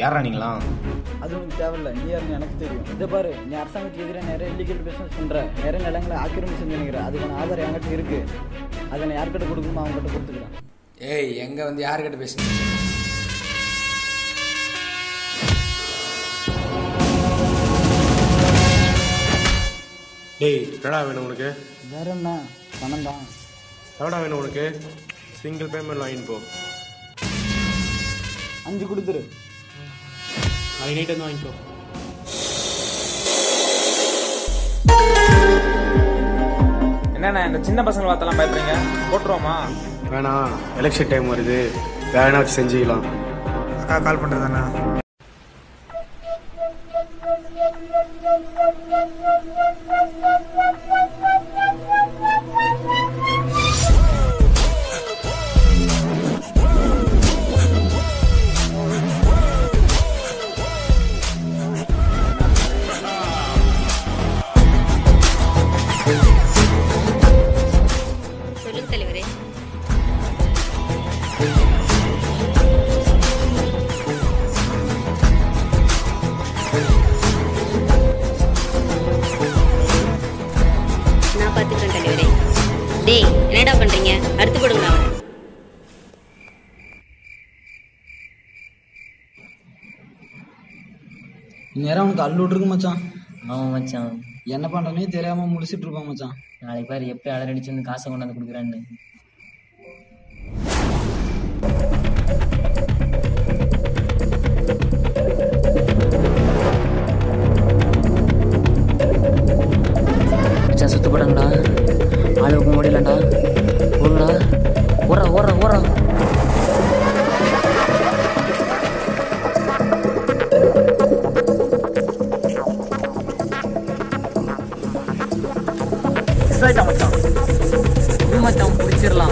யாரா நீங்களாம் அது உனக்கு தேவையில்ல நீ யாருன்னு எனக்கு தெரியும் இதை பாரு நீ அரசாங்கத்துக்கு எதிராக நிறைய இல்லீகல் பிஸ்னஸ் பண்ற நிறைய நிலங்களை ஆக்கிரமி செஞ்சு நினைக்கிற அதுக்கான ஆதாரம் என்கிட்ட இருக்கு அதை நான் யார்கிட்ட கொடுக்கணுமோ அவங்ககிட்ட கொடுத்துக்கிறேன் ஏய் எங்க வந்து யார்கிட்ட பேசுறீங்க டேய் என்னடா வேணும் உனக்கு வேற என்ன பணம் தான் எவ்வளோடா வேணும் உனக்கு சிங்கிள் பேமெண்ட் வாங்கிட்டு போ அஞ்சு கொடுத்துரு நாளைக்கு நைட் வந்து வாங்கிக்கோ என்னண்ணா இந்த சின்ன பசங்களை பார்த்தெல்லாம் பயப்படுறீங்க போட்டுருவோமா வேணாம் எலெக்ஷன் டைம் வருது வேணா வச்சு செஞ்சுக்கலாம் அக்கா கால் பண்ணுறதாண்ணா சொல்லுங்க தலைவரே நான் பார்த்துக்கிறேன் தலைவரே டேய் என்னடா பண்றீங்க அடுத்து போடுங்களா அவனை நேரம் அவனுக்கு அள்ளு விட்டுருக்கு மச்சான் ஆமாம் மச்சான் என்ன பண்றனே தெரியாம முடிச்சிட்டு இருப்பான் மச்சான் நாளைக்கு பாரு எப்படி அலர் அடிச்சு வந்து காசை கொண்டாந்து கொடுக்குறான்னு மச்சான் சுத்து போடாங்கடா ஆளுக்கு முடியலடா ஓடுடா ஓடுறா ஓடுறா ஓடுறா மிஸ் ஆயிட்டான் மச்சான் இது மச்சான் பிடிச்சிடலாம்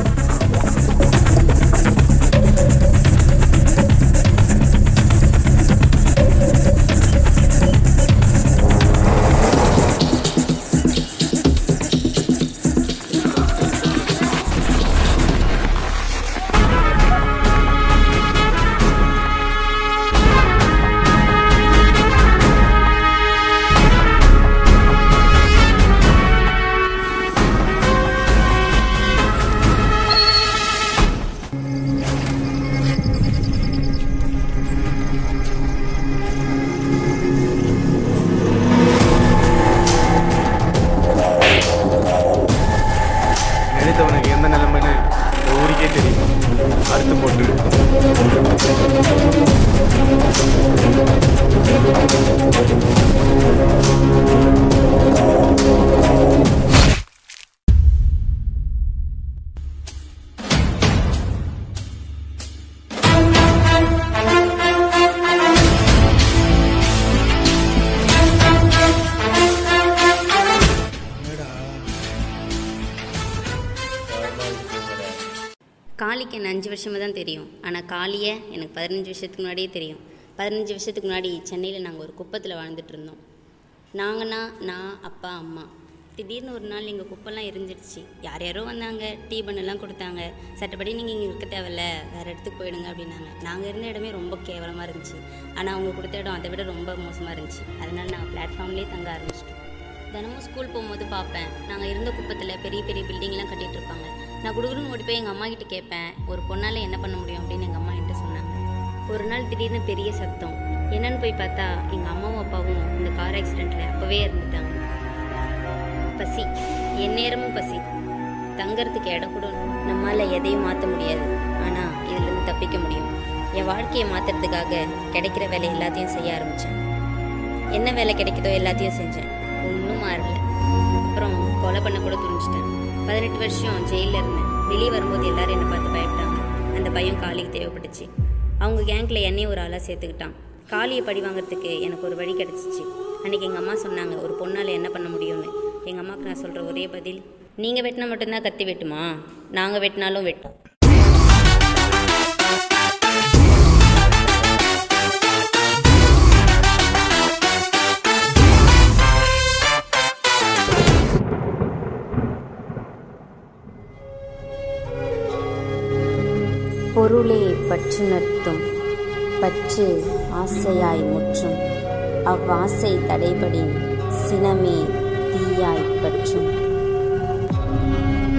எடுத்தவனுக்கு எந்த நிலைமைன்னு இந்த ஊருக்கே தெரியும் அறுத்து போட்டு காளிக்கு என்ன அஞ்சு வருஷமாக தான் தெரியும் ஆனால் காளியை எனக்கு பதினஞ்சு வருஷத்துக்கு முன்னாடியே தெரியும் பதினஞ்சு வருஷத்துக்கு முன்னாடி சென்னையில் நாங்கள் ஒரு குப்பத்தில் வாழ்ந்துட்டு இருந்தோம் நாங்கன்னா நான் அப்பா அம்மா திடீர்னு ஒரு நாள் எங்கள் குப்பெல்லாம் எரிஞ்சிடுச்சு யார் யாரோ வந்தாங்க டீ பண்ணெல்லாம் கொடுத்தாங்க சட்டப்படி நீங்கள் இங்கே இருக்க தேவையில்ல வேறு இடத்துக்கு போயிடுங்க அப்படின்னாங்க நாங்கள் இருந்த இடமே ரொம்ப கேவலமாக இருந்துச்சு ஆனால் அவங்க கொடுத்த இடம் அதை விட ரொம்ப மோசமாக இருந்துச்சு அதனால நாங்கள் பிளாட்ஃபார்ம்லேயே தங்க ஆரம்பிச்சிட்டோம் தினமும் ஸ்கூல் போகும்போது பார்ப்பேன் நாங்கள் இருந்த குப்பத்தில் பெரிய பெரிய பில்டிங்லாம் கட்டிட்டு இருப்பாங்க நான் குடுகுடுன்னு ஓடி போய் எங்கள் அம்மா கிட்ட கேட்பேன் ஒரு பொண்ணால் என்ன பண்ண முடியும் அப்படின்னு எங்கள் அம்மா என்கிட்ட சொன்னாங்க ஒரு நாள் திடீர்னு பெரிய சத்தம் என்னன்னு போய் பார்த்தா எங்கள் அம்மாவும் அப்பாவும் இந்த கார் ஆக்சிடெண்ட்டில் அப்போவே இறந்துட்டாங்க பசி எந்நேரமும் பசி தங்கறதுக்கு இடம் கூட நம்மால் எதையும் மாற்ற முடியாது ஆனால் இதுலேருந்து தப்பிக்க முடியும் என் வாழ்க்கையை மாற்றுறதுக்காக கிடைக்கிற வேலை எல்லாத்தையும் செய்ய ஆரம்பித்தேன் என்ன வேலை கிடைக்குதோ எல்லாத்தையும் செஞ்சேன் ஒன்றும் மாறல அப்புறம் கொலை பண்ண கூட துணிச்சிட்டேன் பதினெட்டு வருஷம் ஜெயிலில் இருந்தேன் வெளியே வரும்போது எல்லாரும் என்னை பார்த்து பயப்பட்டாங்க அந்த பயம் காளிக்கு தேவைப்பட்டுச்சு அவங்க கேங்கில் என்னையும் ஒரு ஆளாக சேர்த்துக்கிட்டான் காளியை பழி வாங்குறதுக்கு எனக்கு ஒரு வழி கிடச்சிச்சு அன்றைக்கி எங்கள் அம்மா சொன்னாங்க ஒரு பொண்ணால் என்ன பண்ண முடியும்னு எங்கள் அம்மாவுக்கு நான் சொல்கிற ஒரே பதில் நீங்கள் வெட்டினா மட்டும்தான் கத்தி வெட்டுமா நாங்கள் வெட்டினாலும் வெட்டும் பொருளே பற்று நிறுத்தும் பற்று ஆசையாய் முற்றும் அவ்வாசை தடைபடின் சினமே தீயாய் பற்றும்